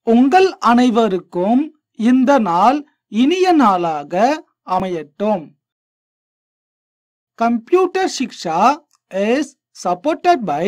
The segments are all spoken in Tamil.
உங்கள் அனைவருக்கும் இந்த நாள் இனிய நாளாக அமையட்டும் computer Shiksha is supported by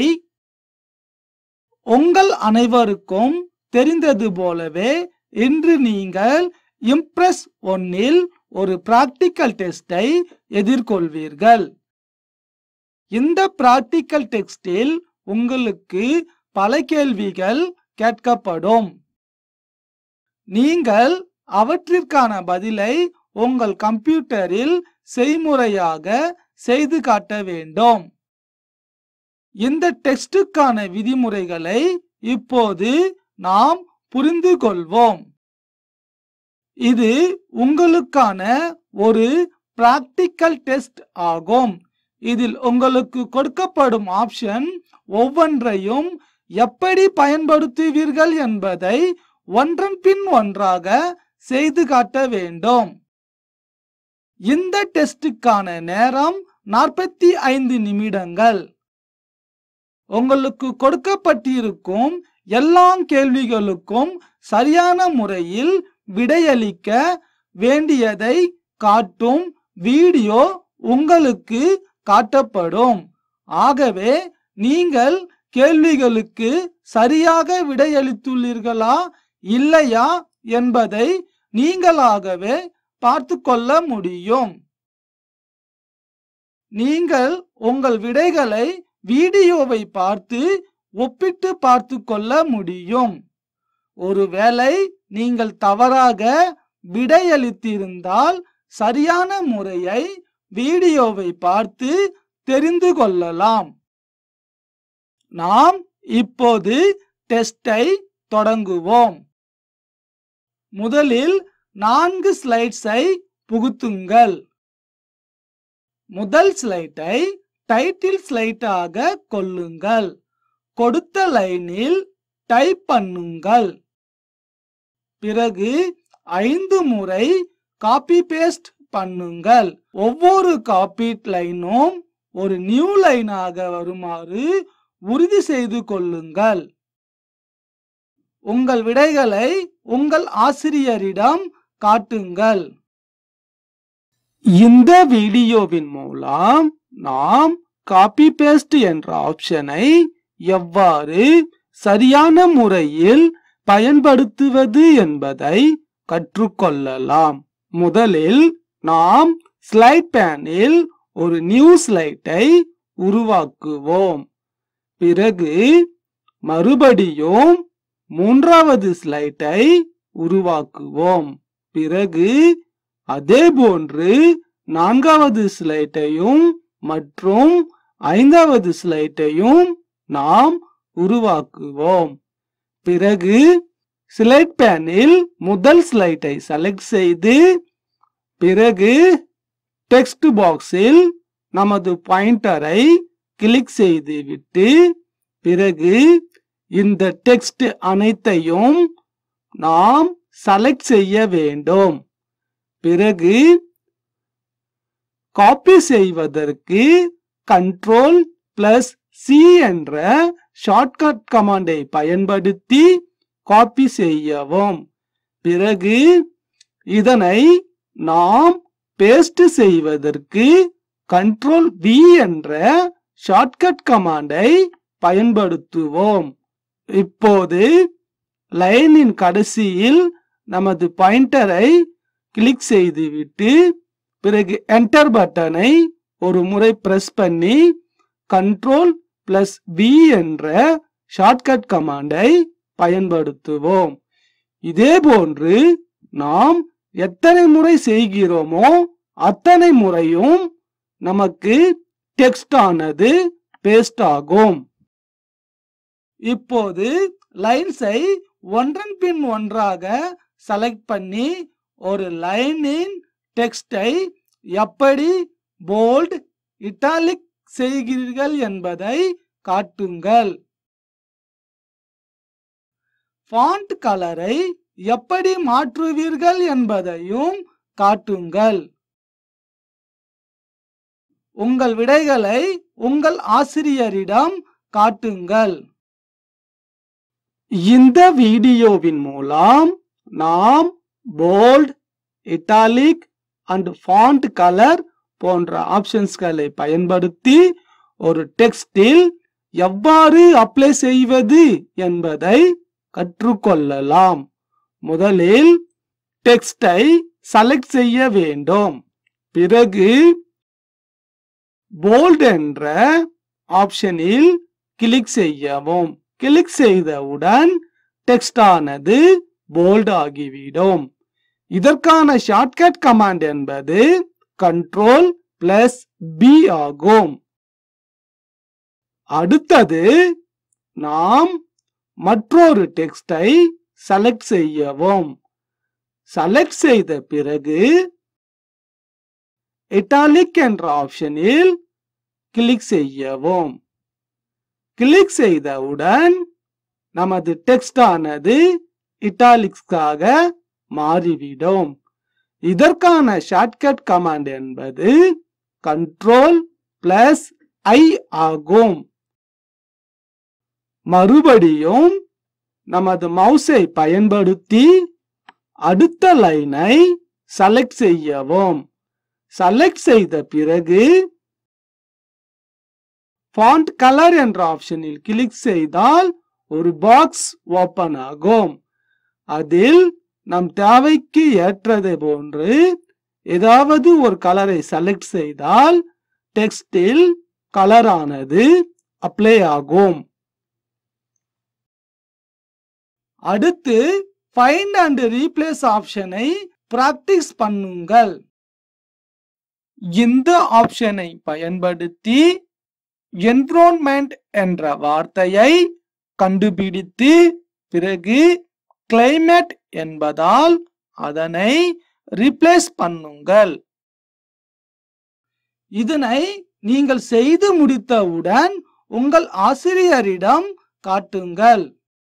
உங்கள் அனைவருக்கும் தெரிந்தது போலவே இன்று நீங்கள் இம்ப்ரெஸ் ஒன்னில் ஒரு பிராக்டிக்கல் டெஸ்டை எதிர்கொள்வீர்கள் இந்த பிராக்டிக்கல் டெக்ஸ்டில் உங்களுக்கு பல கேள்விகள் கேட்கப்படும் நீங்கள் அவற்றிற்கான பதிலை உங்கள் கம்ப்யூட்டரில் செய்முறையாக செய்து காட்ட வேண்டும் இந்த டெஸ்டுக்கான விதிமுறைகளை இப்போது நாம் புரிந்து கொள்வோம் இது உங்களுக்கான ஒரு பிராக்டிக்கல் டெஸ்ட் ஆகும் இதில் உங்களுக்கு கொடுக்கப்படும் ஆப்ஷன் ஒவ்வொன்றையும் எப்படி பயன்படுத்துவீர்கள் என்பதை ஒன்றன் பின் ஒன்றாக செய்து காட்ட வேண்டும் இந்த டெஸ்டுக்கான நேரம் நாற்பத்தி ஐந்து நிமிடங்கள் உங்களுக்கு கொடுக்கப்பட்டிருக்கும் எல்லா கேள்விகளுக்கும் சரியான முறையில் விடையளிக்க வேண்டியதை காட்டும் வீடியோ உங்களுக்கு காட்டப்படும் ஆகவே நீங்கள் கேள்விகளுக்கு சரியாக விடையளித்துள்ளீர்களா இல்லையா என்பதை நீங்களாகவே பார்த்து கொள்ள முடியும் நீங்கள் உங்கள் விடைகளை வீடியோவை பார்த்து ஒப்பிட்டு பார்த்து கொள்ள முடியும் ஒருவேளை நீங்கள் தவறாக விடையளித்திருந்தால் சரியான முறையை வீடியோவை பார்த்து தெரிந்து கொள்ளலாம் நாம் இப்போது டெஸ்டை தொடங்குவோம் முதலில் நான்கு ஸ்லைட்ஸை புகுத்துங்கள் முதல் ஸ்லைட்டை டைட்டில் ஸ்லைட்டாக கொள்ளுங்கள் கொடுத்த லைனில் டைப் பண்ணுங்கள் பிறகு ஐந்து முறை காப்பி பேஸ்ட் பண்ணுங்கள் ஒவ்வொரு காப்பி லைனும் ஒரு நியூ லைனாக வருமாறு உறுதி செய்து கொள்ளுங்கள் உங்கள் விடைகளை உங்கள் ஆசிரியரிடம் காட்டுங்கள் இந்த வீடியோவின் மூலம் நாம் காப்பி பேஸ்ட் என்ற ஆப்ஷனை எவ்வாறு சரியான முறையில் பயன்படுத்துவது என்பதை கற்றுக்கொள்ளலாம் முதலில் நாம் ஸ்லைட் பேனில் ஒரு நியூ ஸ்லைட்டை உருவாக்குவோம் பிறகு மறுபடியும் மூன்றாவது ஸ்லைட்டை உருவாக்குவோம் பிறகு அதே போன்று நான்காவது ஸ்லைட்டையும் மற்றும் ஐந்தாவது ஸ்லைட்டையும் நாம் உருவாக்குவோம் பிறகு ஸ்லைட் பேனில் முதல் ஸ்லைட்டை செலக்ட் செய்து பிறகு டெக்ஸ்ட் பாக்ஸில் நமது பாயிண்டரை கிளிக் செய்துவிட்டு பிறகு இந்த டெக்ஸ்ட் அனைத்தையும் நாம் செலக்ட் செய்ய வேண்டும் பிறகு காப்பி செய்வதற்கு கண்ட்ரோல் பிளஸ் சி என்ற ஷார்ட்கட் கமாண்டை பயன்படுத்தி காப்பி செய்யவும் பிறகு இதனை நாம் பேஸ்ட் செய்வதற்கு கண்ட்ரோல் வி என்ற ஷார்ட்கட் கமாண்டை பயன்படுத்துவோம் இப்போது லைனின் கடைசியில் நமது பாயிண்டரை கிளிக் செய்துவிட்டு பிறகு என்டர் பட்டனை ஒரு முறை பிரஸ் பண்ணி கண்ட்ரோல் பிளஸ் வி என்ற ஷார்ட்கட் கமாண்டை பயன்படுத்துவோம் இதே போன்று நாம் எத்தனை முறை செய்கிறோமோ அத்தனை முறையும் நமக்கு டெக்ஸ்ட் ஆனது பேஸ்ட் ஆகும் இப்போது லைன்ஸை ஒன்றன் பின் ஒன்றாக செலக்ட் பண்ணி ஒரு லைனின் டெக்ஸ்டை எப்படி போல்ட் இட்டாலிக் செய்கிறீர்கள் என்பதை காட்டுங்கள் ஃபாண்ட் கலரை எப்படி மாற்றுவீர்கள் என்பதையும் காட்டுங்கள் உங்கள் விடைகளை உங்கள் ஆசிரியரிடம் காட்டுங்கள் இந்த வீடியோவின் மூலம் நாம் bold italic and font colour போன்ற ஆப்ஷன்ஸ்களை பயன்படுத்தி ஒரு டெக்ஸ்டில் எவ்வாறு அப்ளை செய்வது என்பதை கற்றுக்கொள்ளலாம் முதலில் டெக்ஸ்டை செலக்ட் செய்ய வேண்டும் பிறகு போல்ட் என்ற ஆப்ஷனில் கிளிக் செய்யவும் கிளிக் செய்தவுடன் டெக்ஸ்ட் ஆனது போல்ட் ஆகிவிடும் இதற்கான ஷார்ட்கட் கமாண்ட் என்பது கண்ட்ரோல் பிளஸ் பி ஆகும் அடுத்தது நாம் மற்றொரு டெக்ஸ்டை செலக்ட் செய்யவும் செலக்ட் செய்த பிறகு இட்டாலிக் என்ற ஆப்ஷனில் கிளிக் செய்யவும் கிளிக் செய்தவுடன் நமது டெக்ஸ்ட் ஆனது இட்டாலிக்ஸ்க்காக மாறிவிடும் இதற்கான ஷார்ட்கட் கமாண்ட் என்பது கண்ட்ரோல் பிளஸ் ஐ ஆகும் மறுபடியும் நமது மவுஸை பயன்படுத்தி அடுத்த லைனை செலக்ட் செய்யவும் செலக்ட் செய்த பிறகு ஃபாண்ட் கலர் என்ற ஆப்ஷனில் கிளிக் செய்தால் ஒரு பாக்ஸ் ஓபன் ஆகும் அதில் நம் தேவைக்கு ஏற்றது போன்று ஏதாவது ஒரு கலரை செலக்ட் செய்தால் டெக்ஸ்டில் கலரானது அப்ளை ஆகும் அடுத்து ஃபைண்ட் அண்ட் ரீப்ளேஸ் ஆப்ஷனை பிராக்டிஸ் பண்ணுங்கள் இந்த ஆப்ஷனை பயன்படுத்தி என்விரான்மெண்ட் என்ற வார்த்தையை கண்டுபிடித்து பிறகு கிளைமேட் என்பதால் அதனை ரீப்ளேஸ் பண்ணுங்கள் இதனை நீங்கள் செய்து முடித்தவுடன் உங்கள் ஆசிரியரிடம் காட்டுங்கள்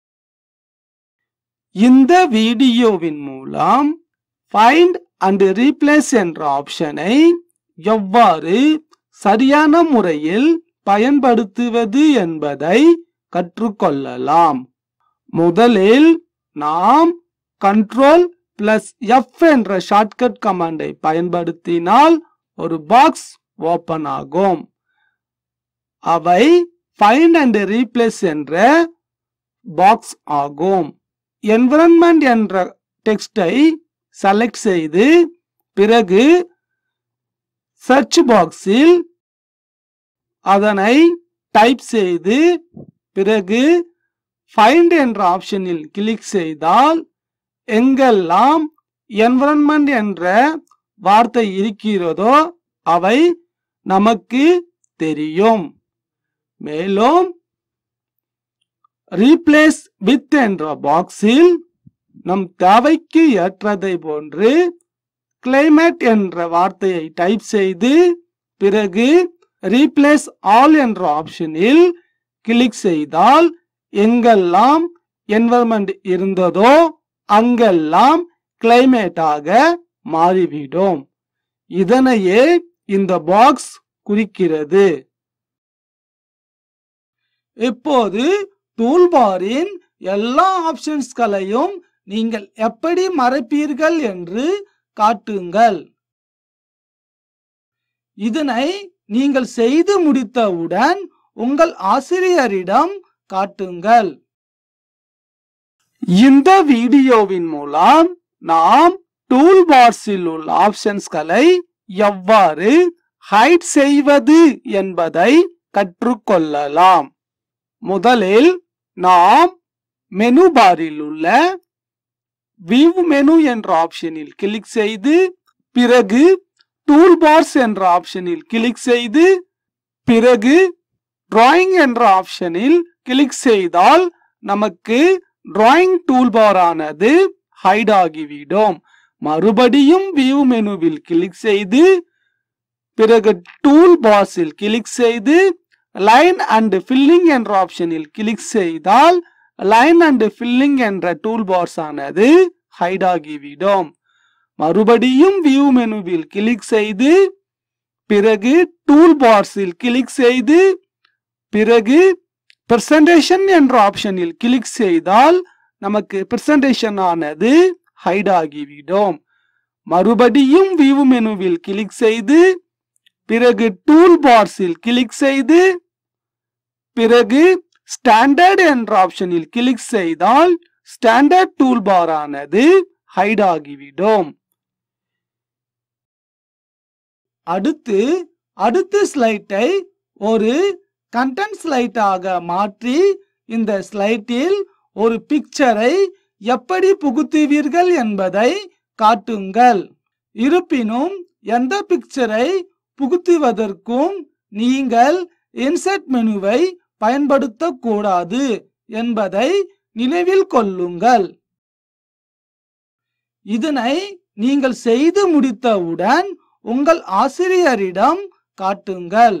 இந்த வீடியோவின் மூலம் ஃபைண்ட் அண்ட் ரீப்ளேஸ் என்ற ஆப்ஷனை எவ்வாறு சரியான முறையில் பயன்படுத்துவது என்பதை கற்றுக்கொள்ளலாம் முதலில் நாம் கண்ட்ரோல் பிளஸ் எஃப் என்ற ஷார்ட்கட் கமாண்டை பயன்படுத்தினால் ஒரு பாக்ஸ் ஓபன் ஆகும் அவை ஃபைண்ட் அண்ட் ரீப்ளேஸ் என்ற பாக்ஸ் ஆகும் என்விரான்மெண்ட் என்ற டெக்ஸ்டை செலக்ட் செய்து பிறகு சர்ச் பாக்ஸில் அதனை டைப் செய்து பிறகு ஃபைண்ட் என்ற ஆப்ஷனில் கிளிக் செய்தால் எங்கெல்லாம் என்விரான்மெண்ட் என்ற வார்த்தை இருக்கிறதோ அவை நமக்கு தெரியும் மேலும் ரீப்ளேஸ் வித் என்ற பாக்ஸில் நம் தேவைக்கு ஏற்றதை போன்று கிளைமேட் என்ற வார்த்தையை டைப் செய்து பிறகு ரீப்ளேஸ் ஆல் என்ற ஆப்ஷனில் கிளிக் செய்தால் எங்கெல்லாம் என்வரன்மெண்ட் இருந்ததோ அங்கெல்லாம் கிளைமேட்டாக மாறிவிடும் இதனையே இந்த பாக்ஸ் குறிக்கிறது இப்போது டூல்பாரின் எல்லா ஆப்ஷன்ஸ்களையும் நீங்கள் எப்படி மறைப்பீர்கள் என்று காட்டுங்கள் இதனை நீங்கள் செய்து முடித்தவுடன் உங்கள் ஆசிரியரிடம் காட்டுங்கள் இந்த வீடியோவின் மூலம் நாம் டூல் பார்ஸில் உள்ள ஆப்ஷன்ஸ்களை எவ்வாறு ஹைட் செய்வது என்பதை கற்றுக்கொள்ளலாம் முதலில் நாம் மெனு பாரில் உள்ள வியூ மெனு என்ற ஆப்ஷனில் கிளிக் செய்து பிறகு டூல் பார்ஸ் என்ற ஆப்ஷனில் கிளிக் செய்து பிறகு டிராயிங் என்ற ஆப்ஷனில் கிளிக் செய்தால் நமக்கு டிராயிங் டூல்பார் ஆனது ஹைட் ஆகிவிடும் மறுபடியும் வியூ மெனுவில் கிளிக் செய்து பிறகு டூல் பார்ஸில் கிளிக் செய்து லைன் அண்ட் ஃபில்லிங் என்ற ஆப்ஷனில் கிளிக் செய்தால் லைன் அண்ட் ஃபில்லிங் என்ற டூல் பார்ஸ் ஆனது ஹைட் ஆகிவிடும் மறுபடியும் வியூ மெனுவில் கிளிக் செய்து பிறகு டூல் பார்ஸில் கிளிக் செய்து பிறகு பிரசன்டேஷன் என்ற ஆப்ஷனில் கிளிக் செய்தால் நமக்கு பிரசன்டேஷன் ஆனது ஹைட் ஆகிவிடும் மறுபடியும் வியூ மெனுவில் கிளிக் செய்து பிறகு டூல் பார்ஸில் கிளிக் செய்து பிறகு ஸ்டாண்டர்ட் என்ற ஆப்ஷனில் கிளிக் செய்தால் ஸ்டாண்டர்ட் டூல் பார் ஆனது ஹைட் ஆகிவிடும் அடுத்து அடுத்த ஸ்லைட்டை ஒரு கண்டென்ட் ஸ்லைட்டாக மாற்றி இந்த ஸ்லைட்டில் ஒரு பிக்சரை எப்படி புகுத்துவீர்கள் என்பதை காட்டுங்கள் இருப்பினும் எந்த பிக்சரை புகுத்துவதற்கும் நீங்கள் இன்செர்ட் மெனுவை பயன்படுத்தக்கூடாது என்பதை நினைவில் கொள்ளுங்கள் இதனை நீங்கள் செய்து முடித்தவுடன் உங்கள் ஆசிரியரிடம் காட்டுங்கள்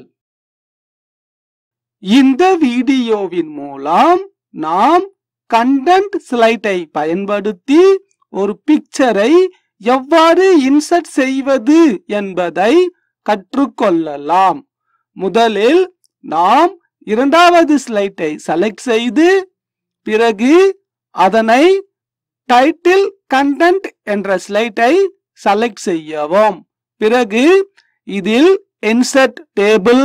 இந்த வீடியோவின் மூலம் நாம் கண்டென்ட் ஸ்லைட்டை பயன்படுத்தி ஒரு பிக்சரை எவ்வாறு இன்சர்ட் செய்வது என்பதை கற்றுக்கொள்ளலாம் முதலில் நாம் இரண்டாவது ஸ்லைட்டை செலக்ட் செய்து பிறகு அதனை டைட்டில் கண்டென்ட் என்ற ஸ்லைட்டை செலக்ட் செய்யவும் பிறகு இதில் insert table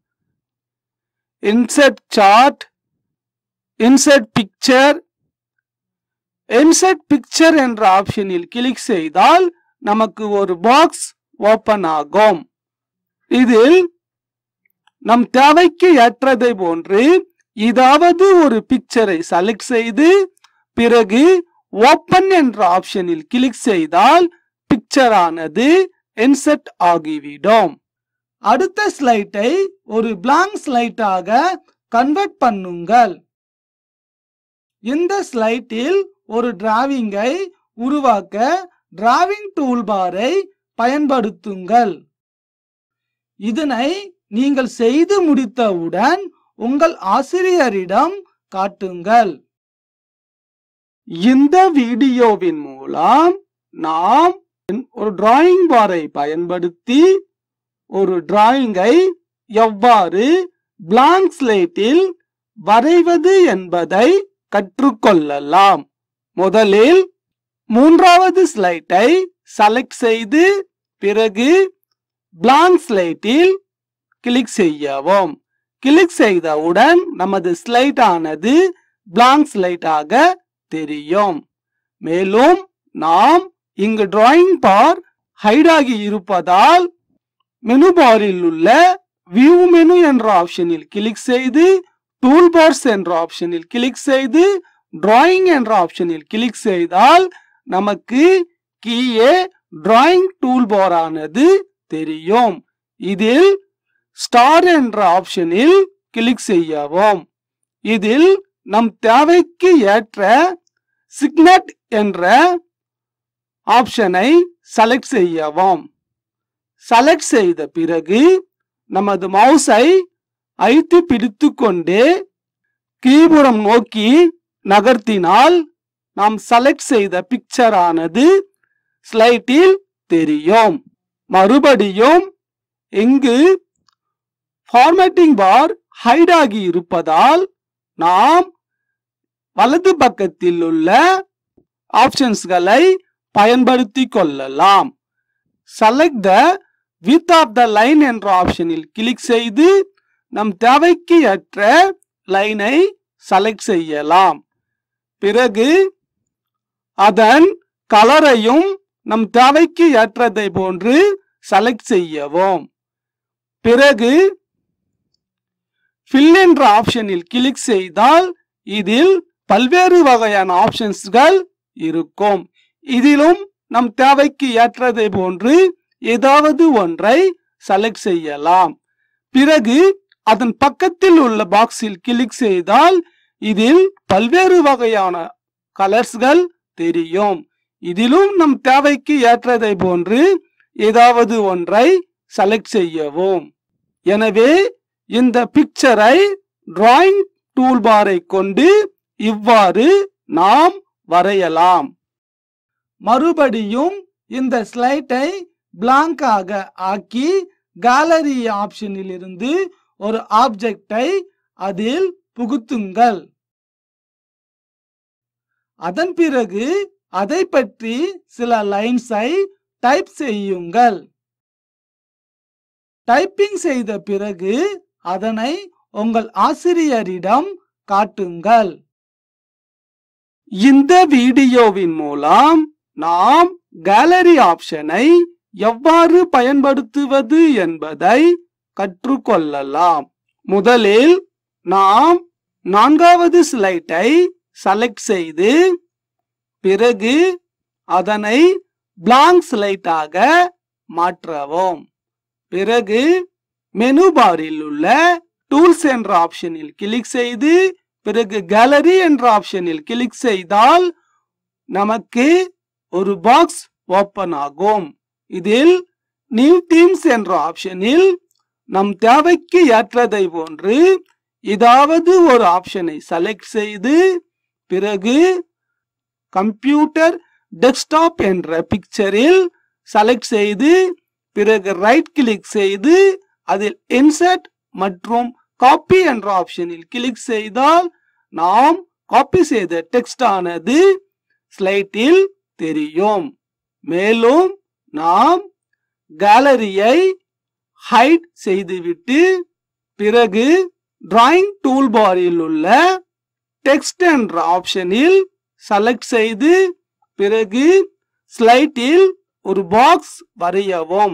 insert chart insert picture insert picture என்ற ஆப்ஷனில் கிளிக் செய்தால் நமக்கு ஒரு பாக்ஸ் ஓபன் ஆகும் இதில் நம் தேவைக்கு ஏற்றதை போன்று ஏதாவது ஒரு பிக்சரை செலக்ட் செய்து பிறகு ஓப்பன் என்ற ஆப்ஷனில் கிளிக் செய்தால் பிக்சர் ஆனது இன்செர்ட் ஆகிவிடும் அடுத்த ஸ்லைட்டை ஒரு blank ஸ்லைட்டாக கன்வெர்ட் பண்ணுங்கள் இந்த ஸ்லைட்டில் ஒரு டிராவிங்கை உருவாக்க டிராவிங் டூல்பாரை பயன்படுத்துங்கள் இதனை நீங்கள் செய்து முடித்தவுடன் உங்கள் ஆசிரியரிடம் காட்டுங்கள் இந்த வீடியோவின் மூலம் நாம் ஒரு டிராயிங் பாரை பயன்படுத்தி ஒரு டிராயிங்கை எவ்வாறு பிளாங்க் ஸ்லேட்டில் வரைவது என்பதை கற்றுக்கொள்ளலாம் முதலில் மூன்றாவது ஸ்லைட்டை செலக்ட் செய்து பிறகு பிளாங்க் ஸ்லைட்டில் கிளிக் செய்யவும் கிளிக் செய்தவுடன் நமது ஸ்லைட் ஆனது பிளாங்க் ஸ்லைட்டாக தெரியும் மேலும் நாம் இங்கு டிராயிங் பார் ஹைட் ஆகி இருப்பதால் மெனு பாரில் உள்ள வியூ மெனு என்ற ஆப்ஷனில் கிளிக் செய்து டூல் பார்ஸ் என்ற ஆப்ஷனில் கிளிக் செய்து டிராயிங் என்ற ஆப்ஷனில் கிளிக் செய்தால் நமக்கு கீழே டிராயிங் டூல் பார் ஆனது தெரியும் இதில் ஸ்டார் என்ற ஆப்ஷனில் கிளிக் செய்யவும் இதில் நம் தேவைக்கு ஏற்ற சிக்னட் என்ற ஆப்ஷனை செலக்ட் செய்யவும் செலக்ட் செய்த பிறகு நமது மவுஸை அழுத்தி பிடித்து கொண்டே கீபுறம் நோக்கி நகர்த்தினால் நாம் செலக்ட் செய்த பிக்சர் ஆனது ஸ்லைட்டில் தெரியும் மறுபடியும் இங்கு ஃபார்மேட்டிங் பார் ஹைட் ஆகி இருப்பதால் நாம் வலது பக்கத்தில் உள்ள ஆப்ஷன்ஸ்களை பயன்படுத்தி கொள்ளலாம் select the width of the line என்ற ஆப்ஷனில் கிளிக் செய்து நம் தேவைக்கு ஏற்ற லைனை செலக்ட் செய்யலாம் பிறகு அதன் கலரையும் நம் தேவைக்கு ஏற்றதை போன்று செலக்ட் செய்யவும் பிறகு fill என்ற ஆப்ஷனில் கிளிக் செய்தால் இதில் பல்வேறு வகையான ஆப்ஷன்ஸ்கள் இருக்கும் இதிலும் நம் தேவைக்கு ஏற்றதை போன்று ஏதாவது ஒன்றை செலக்ட் செய்யலாம் பிறகு அதன் பக்கத்தில் உள்ள பாக்ஸில் கிளிக் செய்தால் இதில் பல்வேறு வகையான கலர்ஸ்கள் தெரியும் இதிலும் நம் தேவைக்கு ஏற்றதை போன்று ஏதாவது ஒன்றை செலக்ட் செய்யவும் எனவே இந்த பிக்சரை டிராயிங் டூல்பாரை கொண்டு இவ்வாறு நாம் வரையலாம் மறுபடியும் இந்த ஸ்லைட்டை பிளாங்காக ஆக்கி கேலரி ஆப்ஷனில் இருந்து ஒரு ஆப்ஜெக்டை அதில் புகுத்துங்கள் அதன் பிறகு அதை பற்றி சில லைன்ஸை டைப் செய்யுங்கள் டைப்பிங் செய்த பிறகு அதனை உங்கள் ஆசிரியரிடம் காட்டுங்கள் இந்த வீடியோவின் மூலம் நாம் கேலரி ஆப்ஷனை எவ்வாறு பயன்படுத்துவது என்பதை கற்றுக்கொள்ளலாம் முதலில் நாம் நான்காவது ஸ்லைட்டை செலக்ட் செய்து பிறகு அதனை பிளாங்க் ஸ்லைட்டாக மாற்றவும் பிறகு மெனு பாரில் உள்ள டூல்ஸ் என்ற ஆப்ஷனில் கிளிக் செய்து பிறகு கேலரி என்ற ஆப்ஷனில் கிளிக் செய்தால் நமக்கு ஒரு பாக்ஸ் ஓபன் ஆகும் இதில் நியூ டீம்ஸ் என்ற ஆப்ஷனில் நம் தேவைக்கு ஏற்றதை போன்று ஏதாவது ஒரு ஆப்ஷனை செலக்ட் செய்து பிறகு கம்ப்யூட்டர் டெஸ்க்டாப் என்ற பிக்சரில் செலக்ட் செய்து பிறகு ரைட் கிளிக் செய்து அதில் இன்சர்ட் மற்றும் காப்பி என்ற ஆப்ஷனில் கிளிக் செய்தால் நாம் காப்பி செய்த டெக்ஸ்ட் ஆனது ஸ்லைட்டில் தெரியும் மேலும் நாம் கேலரியை ஹைட் செய்துவிட்டு பிறகு டிராயிங் டூல் பாரில் உள்ள டெக்ஸ்ட் என்ற ஆப்ஷனில் செலக்ட் செய்து பிறகு ஸ்லைட்டில் ஒரு பாக்ஸ் வரையவும்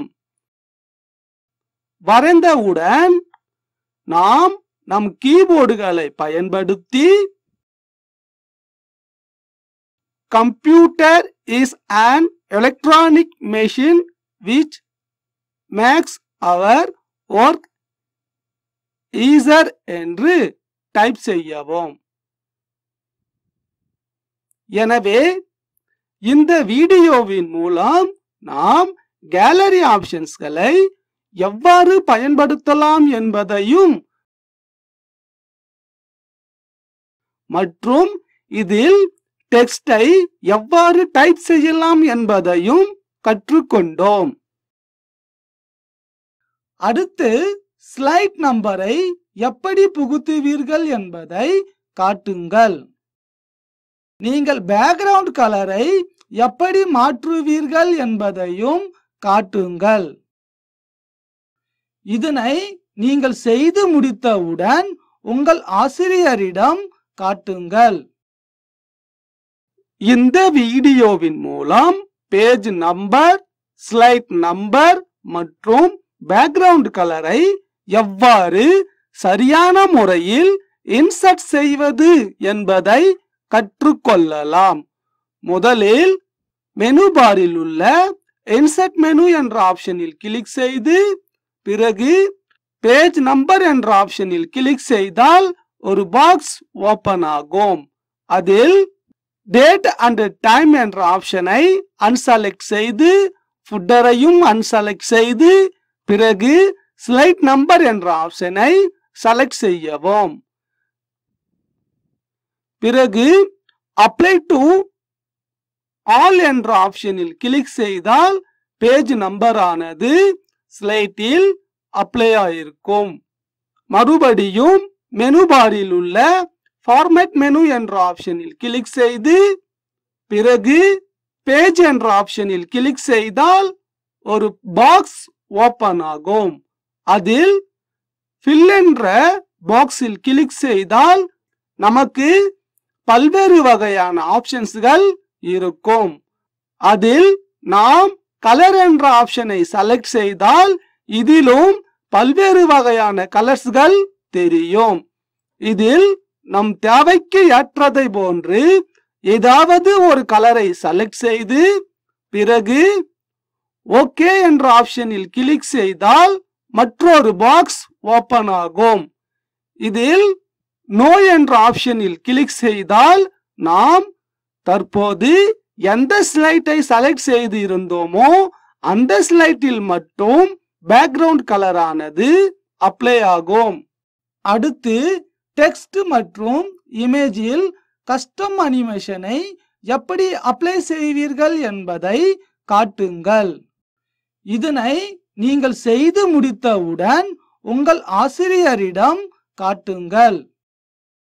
வரைந்தவுடன் நாம் நம் கீபோர்டுகளை பயன்படுத்தி computer is an electronic machine which makes our work easier என்று டைப் செய்யவும் எனவே இந்த வீடியோவின் மூலம் நாம் கேலரி ஆப்ஷன்ஸ்களை எவ்வாறு பயன்படுத்தலாம் என்பதையும் மற்றும் இதில் டெக்ஸ்டை எவ்வாறு டைப் செய்யலாம் என்பதையும் கற்றுக்கொண்டோம் அடுத்து ஸ்லைட் நம்பரை எப்படி புகுத்துவீர்கள் என்பதை காட்டுங்கள் நீங்கள் பேக்ரவுண்ட் கலரை எப்படி மாற்றுவீர்கள் என்பதையும் காட்டுங்கள் இதனை நீங்கள் செய்து முடித்தவுடன் உங்கள் ஆசிரியரிடம் காட்டுங்கள் இந்த வீடியோவின் மூலம் பேஜ் நம்பர் ஸ்லைட் நம்பர் மற்றும் பேக்ரவுண்ட் கலரை எவ்வாறு சரியான முறையில் இன்சர்ட் செய்வது என்பதை கற்றுக்கொள்ளலாம் முதலில் மெனு பாரில் உள்ள இன்சர்ட் மெனு என்ற ஆப்ஷனில் கிளிக் செய்து பிறகு பேஜ் நம்பர் என்ற ஆப்ஷனில் கிளிக் செய்தால் ஒரு பாக்ஸ் ஓபன் ஆகும் அதில் டேட் அண்ட் டைம் என்ற ஆப்ஷனை அன்செலக்ட் செய்து ஃபுட்டரையும் அன்செலக்ட் செய்து பிறகு ஸ்லைட் நம்பர் என்ற ஆப்ஷனை செலக்ட் செய்யவும் பிறகு அப்ளை டு ஆல் என்ற ஆப்ஷனில் கிளிக் செய்தால் பேஜ் நம்பர் ஆனது ஸ்லைட்டில் அப்ளை ஆயிருக்கும் மறுபடியும் மெனு பாரில் உள்ள ஃபார்மேட் மெனு என்ற ஆப்ஷனில் கிளிக் செய்து பிறகு பேஜ் என்ற ஆப்ஷனில் கிளிக் செய்தால் ஒரு பாக்ஸ் ஓபன் ஆகும் அதில் ஃபில் என்ற பாக்ஸில் கிளிக் செய்தால் நமக்கு பல்வேறு வகையான ஆப்ஷன்ஸ்கள் இருக்கும் அதில் நாம் கலர் என்ற ஆப்ஷனை செலக்ட் செய்தால் இதிலும் பல்வேறு வகையான கலர்ஸ்கள் தெரியும் இதில் நம் தேவைக்கு ஏற்றதை போன்று ஏதாவது ஒரு கலரை செலக்ட் செய்து பிறகு ஓகே என்ற ஆப்ஷனில் கிளிக் செய்தால் மற்றொரு பாக்ஸ் ஓபன் ஆகும் இதில் நோ என்ற ஆப்ஷனில் கிளிக் செய்தால் நாம் தற்போது எந்த ஸ்லைட்டை செலக்ட் செய்து இருந்தோமோ அந்த ஸ்லைட்டில் மட்டும் பேக்ரவுண்ட் கலரானது அப்ளை ஆகும் அடுத்து டெக்ஸ்ட் மற்றும் இமேஜில் கஸ்டம் அனிமேஷனை எப்படி அப்ளை செய்வீர்கள் என்பதை காட்டுங்கள் இதனை நீங்கள் செய்து முடித்தவுடன் உங்கள் ஆசிரியரிடம் காட்டுங்கள்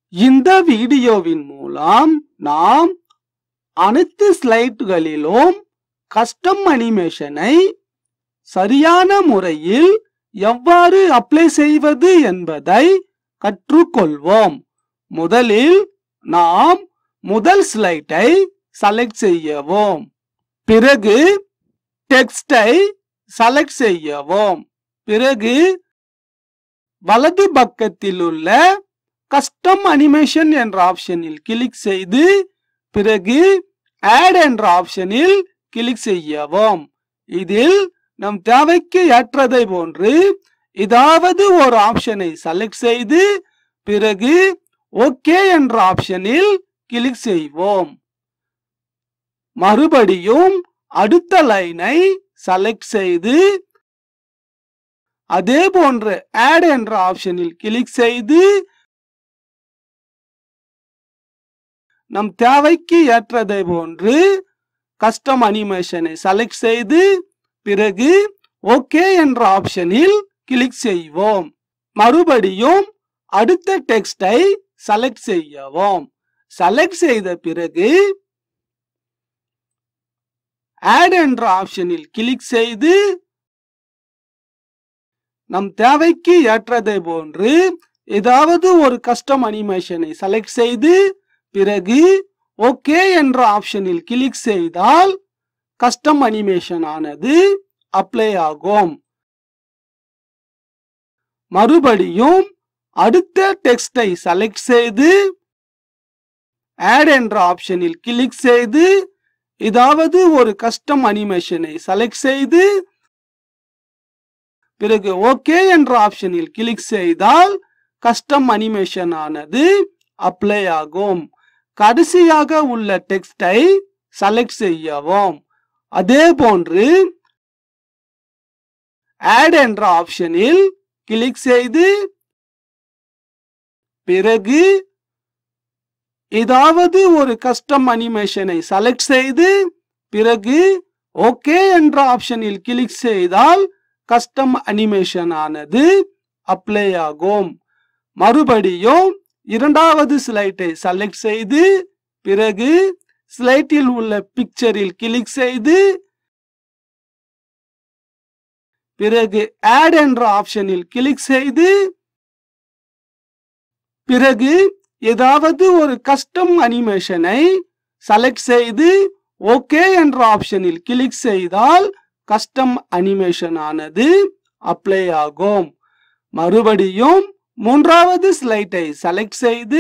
இந்த வீடியோவின் மூலம் நாம் அனைத்து ஸ்லைட்டுகளிலும் கஸ்டம் அனிமேஷனை சரியான முறையில் எவ்வாறு அப்ளை செய்வது என்பதை கற்றுக்கொள்வோம் முதலில் நாம் முதல் ஸ்லைட்டை செலக்ட் செய்யவும் பிறகு டெக்ஸ்டை செலக்ட் செய்யவும் பிறகு வலது பக்கத்தில் உள்ள கஸ்டம் அனிமேஷன் என்ற ஆப்ஷனில் கிளிக் செய்து பிறகு ஆட் என்ற ஆப்ஷனில் கிளிக் செய்யவும் இதில் நம் தேவைக்கு ஏற்றதை போன்று ஏதாவது ஒரு ஆப்ஷனை செலக்ட் செய்து பிறகு ஓகே என்ற ஆப்ஷனில் கிளிக் செய்வோம் மறுபடியும் அடுத்த லைனை செலக்ட் செய்து அதே போன்று ஆட் என்ற ஆப்ஷனில் கிளிக் செய்து நம் தேவைக்கு ஏற்றதை போன்று கஸ்டம் அனிமேஷனை செலக்ட் செய்து பிறகு ஓகே என்ற ஆப்ஷனில் கிளிக் செய்வோம் மறுபடியும் அடுத்த டெக்ஸ்டை செலக்ட் செய்யவும் செலக்ட் செய்த பிறகு ஆட் என்ற ஆப்ஷனில் கிளிக் செய்து நம் தேவைக்கு ஏற்றதை போன்று ஏதாவது ஒரு கஸ்டம் அனிமேஷனை செலக்ட் செய்து பிறகு ஓகே என்ற ஆப்ஷனில் கிளிக் செய்தால் கஸ்டம் அனிமேஷன் ஆனது அப்ளை ஆகும் மறுபடியும் அடுத்த டெக்ஸ்டை செலக்ட் செய்து ஆட் என்ற ஆப்ஷனில் கிளிக் செய்து ஏதாவது ஒரு கஸ்டம் அனிமேஷனை செலக்ட் செய்து பிறகு ஓகே என்ற ஆப்ஷனில் கிளிக் செய்தால் கஸ்டம் அனிமேஷன் ஆனது அப்ளை ஆகும் கடைசியாக உள்ள டெக்ஸ்டை செலக்ட் செய்யவும் அதே போன்று ஆட் என்ற ஆப்ஷனில் கிளிக் செய்து பிறகு ஏதாவது ஒரு கஸ்டம் அனிமேஷனை செலக்ட் செய்து பிறகு ஓகே என்ற ஆப்ஷனில் கிளிக் செய்தால் கஸ்டம் அனிமேஷன் ஆனது அப்ளை ஆகும் மறுபடியும் இரண்டாவது ஸ்லைட்டை செலக்ட் செய்து பிறகு ஸ்லைட்டில் உள்ள பிக்சரில் கிளிக் செய்து பிறகு ஆட் என்ற ஆப்ஷனில் கிளிக் செய்து பிறகு ஏதாவது ஒரு கஸ்டம் அனிமேஷனை செலக்ட் செய்து ஓகே என்ற ஆப்ஷனில் கிளிக் செய்தால் கஸ்டம் அனிமேஷன் ஆனது அப்ளை ஆகும் மறுபடியும் மூன்றாவது ஸ்லைட்டை செலக்ட் செய்து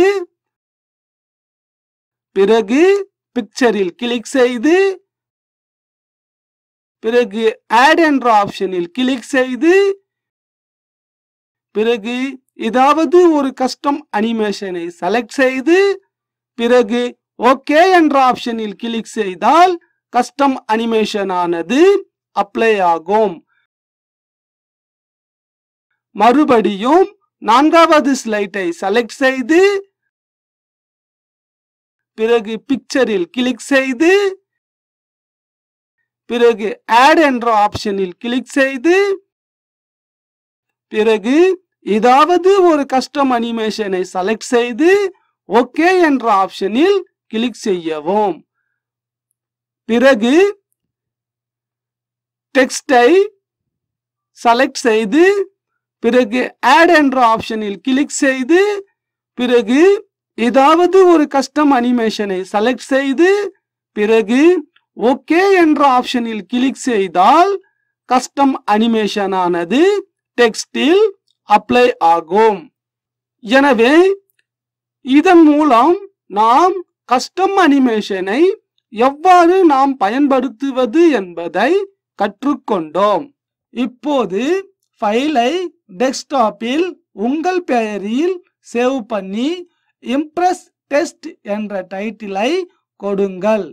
பிறகு பிக்சரில் கிளிக் செய்து பிறகு ஆட் என்ற ஆப்ஷனில் கிளிக் செய்து பிறகு ஏதாவது ஒரு கஸ்டம் அனிமேஷனை செலக்ட் செய்து பிறகு ஓகே என்ற ஆப்ஷனில் கிளிக் செய்தால் கஸ்டம் அனிமேஷன் ஆனது அப்ளை ஆகும் மறுபடியும் நான்காவது ஸ்லைட்டை செலக்ட் செய்து பிறகு பிக்சரில் கிளிக் செய்து பிறகு ஆட் என்ற ஆப்ஷனில் கிளிக் செய்து பிறகு ஏதாவது ஒரு கஸ்டம் அனிமேஷனை செலக்ட் செய்து ஓகே என்ற ஆப்ஷனில் கிளிக் செய்யவும் பிறகு டெக்ஸ்டை செலக்ட் செய்து பிறகு ஆட் என்ற ஆப்ஷனில் கிளிக் செய்து பிறகு ஏதாவது ஒரு கஸ்டம் அனிமேஷனை செலக்ட் செய்து பிறகு ஓகே என்ற ஆப்ஷனில் கிளிக் செய்தால் கஸ்டம் அனிமேஷன் ஆனது டெக்ஸ்டில் அப்ளை ஆகும் எனவே இதன் மூலம் நாம் கஸ்டம் அனிமேஷனை எவ்வாறு நாம் பயன்படுத்துவது என்பதை கற்றுக்கொண்டோம் இப்போது ஃபைலை டெஸ்க்டாப்பில் உங்கள் பெயரில் சேவ் பண்ணி இம்ப்ரெஸ் டெஸ்ட் என்ற டைட்டிலை கொடுங்கள்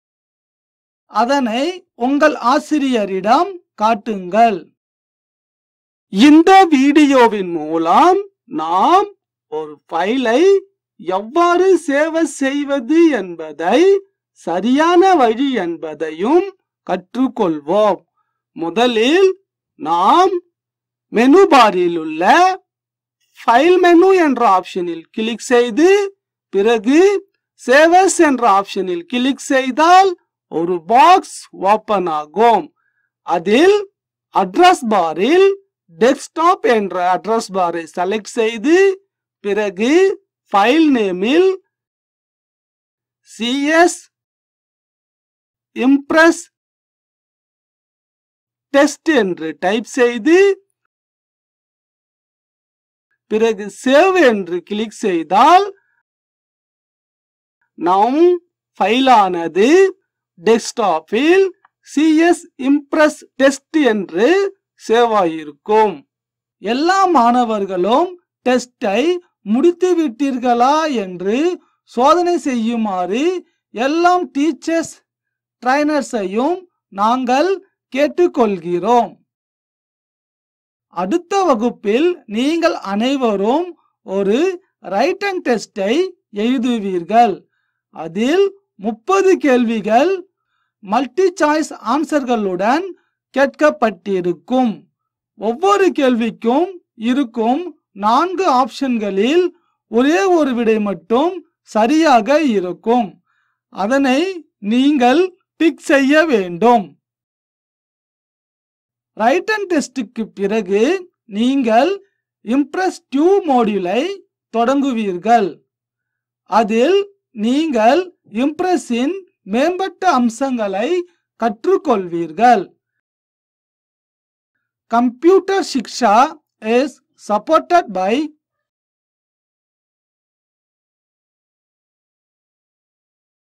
அதனை உங்கள் ஆசிரியரிடம் காட்டுங்கள் இந்த வீடியோவின் மூலம் நாம் ஒரு ஃபைலை எவ்வாறு சேவ் செய்வது என்பதை சரியான வழி என்பதையும் கற்றுக்கொள்வோம் முதலில் நாம் மெனு பாரில் உள்ள ஃபைல் மெனு என்ற ஆப்ஷனில் கிளிக் செய்து பிறகு சேவஸ் என்ற ஆப்ஷனில் கிளிக் செய்தால் ஒரு பாக்ஸ் ஓபன் ஆகும் அதில் அட்ரஸ் பாரில் டெஸ்க்டாப் என்ற அட்ரஸ் பாரை செலக்ட் செய்து பிறகு ஃபைல் நேமில் சிஎஸ் இம்ப்ரஸ் டெஸ்ட் என்று டைப் செய்து பிறகு சேவ் என்று கிளிக் செய்தால் நம் ஃபைலானது டெஸ்க்டாப்பில் சிஎஸ் இம்ப்ரஸ் டெஸ்ட் என்று சேவ் ஆகியிருக்கும் எல்லா மாணவர்களும் டெஸ்டை முடித்து விட்டீர்களா என்று சோதனை செய்யுமாறு எல்லாம் டீச்சர்ஸ் ட்ரைனர்ஸையும் நாங்கள் கேட்டுக்கொள்கிறோம் அடுத்த வகுப்பில் நீங்கள் அனைவரும் ஒரு ரைட் அண்ட் டெஸ்டை எழுதுவீர்கள் அதில் முப்பது கேள்விகள் மல்டி சாய்ஸ் ஆன்சர்களுடன் கேட்கப்பட்டிருக்கும் ஒவ்வொரு கேள்விக்கும் இருக்கும் நான்கு ஆப்ஷன்களில் ஒரே ஒரு விடை மட்டும் சரியாக இருக்கும் அதனை நீங்கள் டிக் செய்ய வேண்டும் ரைட் அண்ட் டெஸ்டுக்கு பிறகு நீங்கள் இம்ப்ரெஸ் டியூ மோடியூலை தொடங்குவீர்கள் அதில் நீங்கள் இம்ப்ரெஸின் மேம்பட்ட அம்சங்களை கற்றுக்கொள்வீர்கள் computer Shiksha is supported by